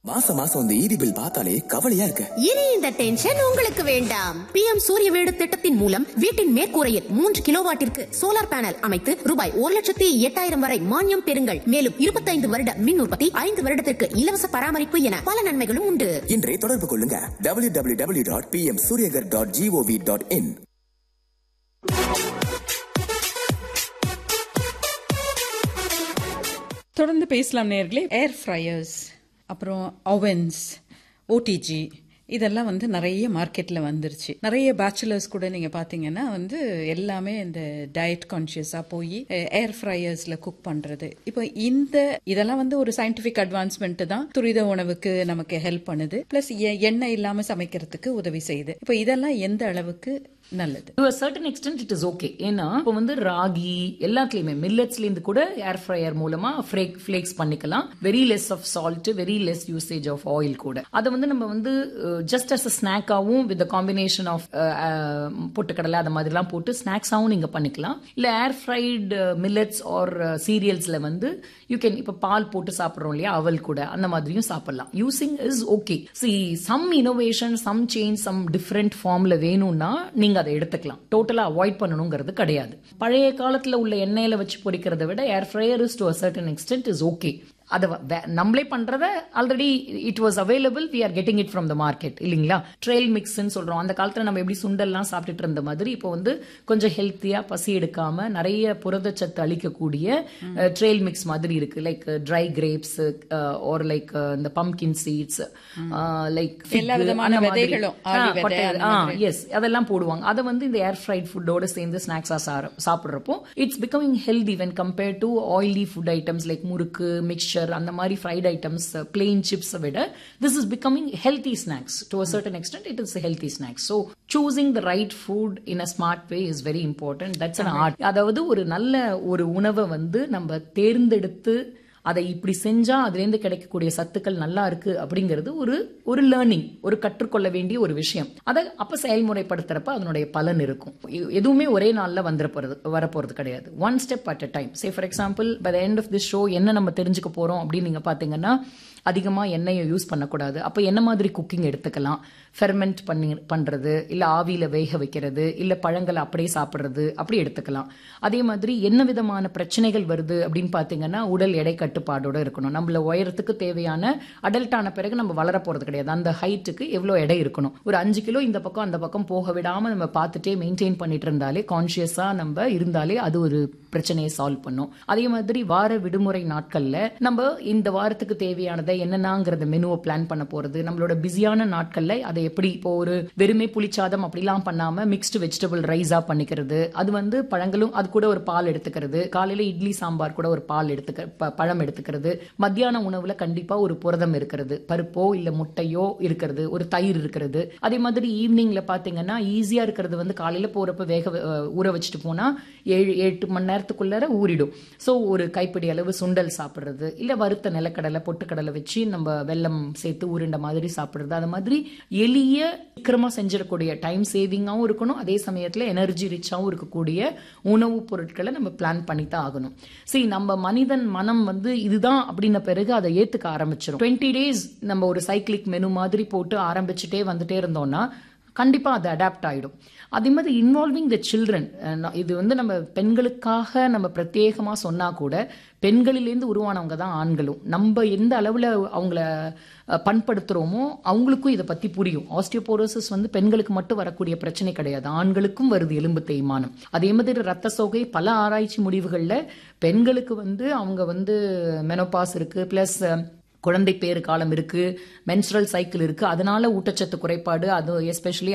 மாசம் மாசம் இந்த ஈபி பில் பார்த்தாலே கவலையா இருக்கு இனி இந்த டென்ஷன் உங்களுக்கு வேண்டாம் பிஎம் சூரிய வீடு திட்டத்தின் மூலம் வீட்டின் மேற்கூரையில் மூன்று கிலோவாட்டிற்கு சோலார் பேனல் அமைத்து ரூபாய் ஒரு லட்சத்தி எட்டாயிரம் வரை மானியம் பெறுங்கள் மேலும் இருபத்தைந்து வருட மின் உற்பத்தி ஐந்து வருடத்திற்கு இலவச பராமரிப்பு என பல நன்மைகளும் உண்டு இன்றே தொடர்பு கொள்ளுங்க W W W dot P M Suryaghar dot G O V dot in தொடர்ந்து பேசலாம் நேர்களே ஏர் ஃப்ரையர்ஸ் அப்புறம் அவன்ஸ் ஓடிஜி இதெல்லாம் வந்து நிறைய மார்க்கெட்ல வந்துருச்சு நிறைய பேச்சுலர்ஸ் கூட நீங்க பாத்தீங்கன்னா வந்து எல்லாமே இந்த டயட் கான்சியஸா போய் ஏர் ஃப்ரையர்ஸ்ல குக் பண்றது இப்போ இந்த இதெல்லாம் வந்து ஒரு சயின்டிபிக் அட்வான்ஸ்மெண்ட் தான் துரித உணவுக்கு நமக்கு ஹெல்ப் பண்ணுது பிளஸ் எண்ணெய் இல்லாம சமைக்கிறதுக்கு உதவி செய்யுது இப்போ இதெல்லாம் எந்த அளவுக்கு நல்லது to certain extent it is okay ஏன்னா இப்போ வந்து ராகி எல்லாத்துலயுமே மில்லட்ஸ்ல இருந்து கூட ஏர் ஃப்ரையர் மூலமா ஃபிளேக்ஸ் பண்ணிக்கலாம் very less of salt very less usage of oil கூட அதை வந்து நம்ம வந்து ஜஸ்ட் அஸ் அ ஸ்நாக்காவும் வித் காம்பினேஷன் ஆஃப் பொட்டுக்கடலை அது மாதிரிலாம் போட்டு ஸ்நாக்ஸாவும் நீங்க பண்ணிக்கலாம் இல்ல ஏர் ஃப்ரைடு மில்லட்ஸ் ஆர் சீரியல்ஸ்ல வந்து யூ கேன் இப்போ பால் போட்டு சாப்பிட்றோம் இல்லையா அவல் கூட அந்த மாதிரியும் சாப்பிடலாம் using is okay see some innovation some change some different ஃபார்ம்ல வேணும்னா நீங்க அதை எடுத்துக்கலாம் டோட்டலா அவாய்ட் பண்ணணுங்கிறது கிடையாது பழைய காலத்துல உள்ள எண்ணெயில வச்சு பொரிக்கிறத விட air fryer is to a certain extent is okay அதை நம்மளே பண்றத already it was available we are getting it from the market இல்லைங்களா ட்ரெயில் மிக்ஸ்ன்னு சொல்றோம் அந்த காலத்துல நம்ம எப்படி சுண்டல்லாம் சாப்பிட்டுட்டு இருந்த மாதிரி இப்போ வந்து கொஞ்சம் ஹெல்த்தியா பசி எடுக்காம நிறைய புரதச்சத்து அளிக்கக்கூடிய ட்ரெயில் மிக்ஸ் மாதிரி இருக்கு like dry grapes or like இந்த பம்கின் சீட்ஸ் லைக் எல்லா விதமான விதைகளும், ஆளி விதை, அந்த மாதிரி. எஸ் அதெல்லாம் போடுவாங்க அதை வந்து இந்த ஏர் ஃப்ரைட் ஃபுட்டோட சேர்ந்து ஸ்நாக்ஸா சாப்பிடுறப்போ it's becoming healthy when compare to oily food items like murukku mixture அந்த மாதிரி ஃப்ரைட் ஐட்டம்ஸ் பிளெயின் சிப்ஸ் விட this is becoming healthy snacks to a certain extent it is healthy snacks so choosing the right food in a smart way is very important that's an art அதாவது ஒரு நல்ல ஒரு உணவை வந்து நம்ம தேர்ந்தெடுத்து அதை இப்படி செஞ்சா அதுலேருந்து கிடைக்கக்கூடிய சத்துக்கள் நல்லா இருக்கு அப்படிங்கிறது ஒரு ஒரு லேர்னிங் ஒரு கற்றுக்கொள்ள வேண்டிய ஒரு விஷயம் அதை அப்ப செயல்முறைப்படுத்துறப்ப அதனுடைய பலன் இருக்கும் எ- எதுவுமே ஒரே நாள்ல வந்துட போறது வரப்போறது கிடையாது one step at a time say for example by the end of this show என்ன நம்ம தெரிஞ்சுக்க போறோம் அப்படின்னு நீங்க பாத்தீங்கன்னா அதிகமா எண்ணெயை யூஸ் பண்ணக்கூடாது அப்ப என்ன மாதிரி குக்கிங் எடுத்துக்கலாம் ஃபெர்மெண்ட் பண்ணி பண்றது இல்ல ஆவியில வேக வைக்கிறது இல்ல பழங்களை அப்படியே சாப்பிடுறது அப்படி எடுத்துக்கலாம் அதே மாதிரி என்ன விதமான பிரச்சனைகள் வருது அப்படின்னு பாத்தீங்கன்னா உடல் எடை கட்டுப்பாடோட இருக்கணும் நம்மள உயரத்துக்கு தேவையான அடல்ட் ஆன பிறகு நம்ம வளர போறது கிடையாது அந்த ஹைட்டுக்கு எவ்வளவு எடை இருக்கணும் ஒரு அஞ்சு கிலோ இந்த பக்கம் அந்த பக்கம் போக விடாம நம்ம பார்த்துட்டே மெயின்டைன் பண்ணிட்டு இருந்தாலே கான்சியஸா நம்ம இருந்தாலே அது ஒரு பிரச்சனையை சால்வ் பண்ணும் அதே மாதிரி வார விடுமுறை நாட்கள்ல நம்ம இந்த வாரத்துக்கு தேவையானதை என்னென்னங்கிறத மெனுவை பிளான் பண்ண போறது நம்மளோட பிஸியான நாட்கள்ல அதை எப்படி இப்போ ஒரு வெறுமே புளிச்சாதம் அப்படிலாம் பண்ணாம மிக்ஸ்டு வெஜிடபிள் ரைஸா பண்ணிக்கிறது அது வந்து பழங்களும் அது கூட ஒரு பால் எடுத்துக்கிறது காலையில இட்லி சாம்பார் கூட ஒரு பால் எடுத்துக்க ப- பழம் எடுத்துக்கிறது மத்தியான உணவுல கண்டிப்பா ஒரு புரதம் இருக்கிறது பருப்போ இல்ல முட்டையோ இருக்கிறது ஒரு தயிர் இருக்கிறது அதே மாதிரி ஈவினிங்ல பாத்தீங்கன்னா ஈஸியா இருக்கிறது வந்து காலையில போறப்ப வேக வ- அஹ் ஊற வச்சுட்டு போனா ஏழு எட்டு மணி நேரத்துக்குள்ளார ஊறிடும் சோ ஒரு கைப்பிடி அளவு சுண்டல் சாப்பிடுறது இல்ல வறுத்த நிலக்கடலை பொட்டுக்கடலை வச்சு நம்ம வெல்லம் சேர்த்து உருண்டை மாதிரி சாப்பிடுறது அது மாதிரி எளிய சீக்கிரமா செஞ்சிடக்கூடிய டைம் சேவிங்காகவும் இருக்கணும் அதே சமயத்துல எனர்ஜி ரிச்சாகவும் இருக்கக்கூடிய உணவுப் பொருட்களை நம்ம பிளான் பண்ணி தான் ஆகணும் சரி நம்ம மனிதன் மனம் வந்து இதுதான் அப்படின்ன பிறகு அதை ஏத்துக்க ஆரம்பிச்சிடும் டுவெண்ட்டி டேஸ் நம்ம ஒரு சைக்கிளிக் மெனு மாதிரி போட்டு ஆரம்பிச்சுட்டே வந்துட்டே இருந்தோம்னா கண்டிப்பா அது அடாப்ட் ஆயிடும் அதே மாதிரி இன்வால்விங் த சில்ட்ரன் இது வந்து நம்ம பெண்களுக்காக நம்ம பிரத்யேகமா சொன்னா கூட பெண்களிலேருந்து உருவானவங்க தான் ஆண்களும் நம்ம எந்த அளவுல அவங்கள அஹ், பண்படுத்துறோமோ அவங்களுக்கும் இதை பத்தி புரியும் ஆஸ்டியோபோரோசிஸ் வந்து பெண்களுக்கு மட்டும் வரக்கூடிய பிரச்சனை கிடையாது ஆண்களுக்கும் வருது எலும்பு தேய்மானம் அதே மாதிரி ரத்த சோகை பல ஆராய்ச்சி முடிவுகள்ல பெண்களுக்கு வந்து அவங்க வந்து மெனோபாஸ் இருக்கு பிளஸ் குழந்தை பேறு காலம் இருக்கு மென்ஸ்ட்ரல் சைக்கிள் இருக்கு அதனால ஊட்டச்சத்து குறைபாடு அது எஸ்பெஷலி